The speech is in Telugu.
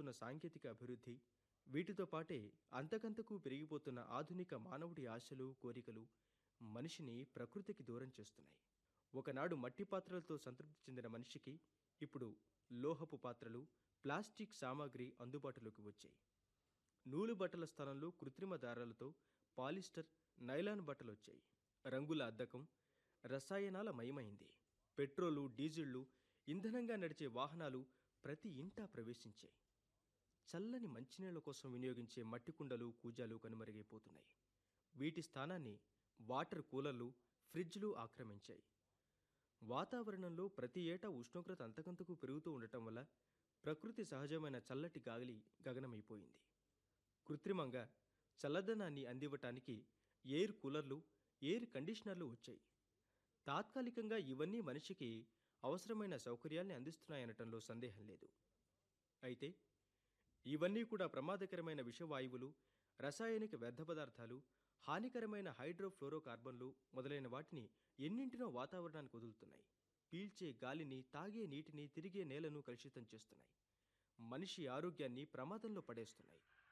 సాగుతున్న సాంకేతిక అభివృద్ధి వీటితో పాటే అంతకంతకు పెరిగిపోతున్న ఆధునిక మానవుడి ఆశలు కోరికలు మనిషిని ప్రకృతికి దూరం చేస్తున్నాయి ఒకనాడు మట్టి పాత్రలతో సంతృప్తి చెందిన మనిషికి ఇప్పుడు లోహపు పాత్రలు ప్లాస్టిక్ సామాగ్రి అందుబాటులోకి వచ్చాయి నూలు బట్టల స్థానంలో కృత్రిమ దారాలతో పాలిస్టర్ నైలాన్ బట్టలు వచ్చాయి రంగుల అద్దకం రసాయనాల మయమైంది పెట్రోలు డీజిళ్లు ఇంధనంగా నడిచే వాహనాలు ప్రతి ఇంటా ప్రవేశించాయి చల్లని మంచినీళ్ల కోసం వినియోగించే మట్టి కుండలు కూజాలు కనుమరుగైపోతున్నాయి వీటి స్థానాన్ని వాటర్ కూలర్లు ఫ్రిడ్జ్లు ఆక్రమించాయి వాతావరణంలో ప్రతి ఏటా ఉష్ణోగ్రత అంతకంతకు పెరుగుతూ ఉండటం వల్ల ప్రకృతి సహజమైన చల్లటి గాలి గగనమైపోయింది కృత్రిమంగా చల్లదనాన్ని అందివ్వటానికి ఎయిర్ కూలర్లు ఎయిర్ కండిషనర్లు వచ్చాయి తాత్కాలికంగా ఇవన్నీ మనిషికి అవసరమైన సౌకర్యాల్ని అందిస్తున్నాయనటంలో సందేహం లేదు అయితే ఇవన్నీ కూడా ప్రమాదకరమైన విషవాయువులు రసాయనిక వ్యర్థ పదార్థాలు హానికరమైన హైడ్రోఫ్లోరోకార్బన్లు మొదలైన వాటిని ఎన్నింటినో వాతావరణానికి వదులుతున్నాయి పీల్చే గాలిని తాగే నీటిని తిరిగే నేలను కలుషితం చేస్తున్నాయి మనిషి ఆరోగ్యాన్ని ప్రమాదంలో పడేస్తున్నాయి